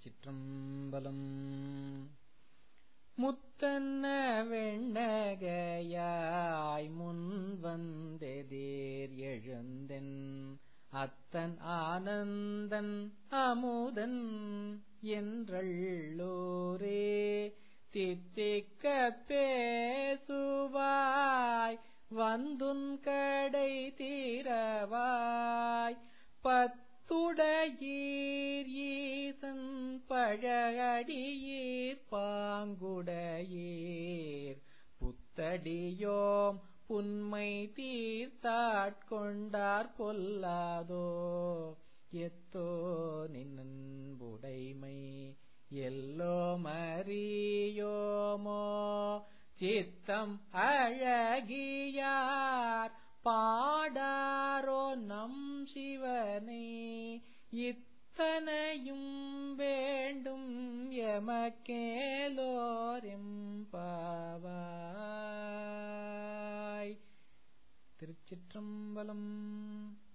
திருச்சிற்றம்பலம் முத்தன்ன வெண்ணகையாய் முன் வந்தெதேர் எழுந்தென் அத்தன் ஆனந்தன் அமுதன் என்றள்ளோரே தித்திக்க பேசுவாய் வந்துன் கடை தீரவாய் பத்துடையீர் ஈசன் பழகடியீர் பாங்குடையீர் புத்தடியோம் புன்மை தீர்த்தாட்கொண்டார் பொல்லாதோ எத்தோ நின்புடைமை எல்லோ மறியோமோ சித்தம் அழகியார் பாடாரோ நம் சிவனே இத்தனையும் வேண்டும் எமக்கேலோரெம்பாவாய் திருச்சிற்றம்பலம்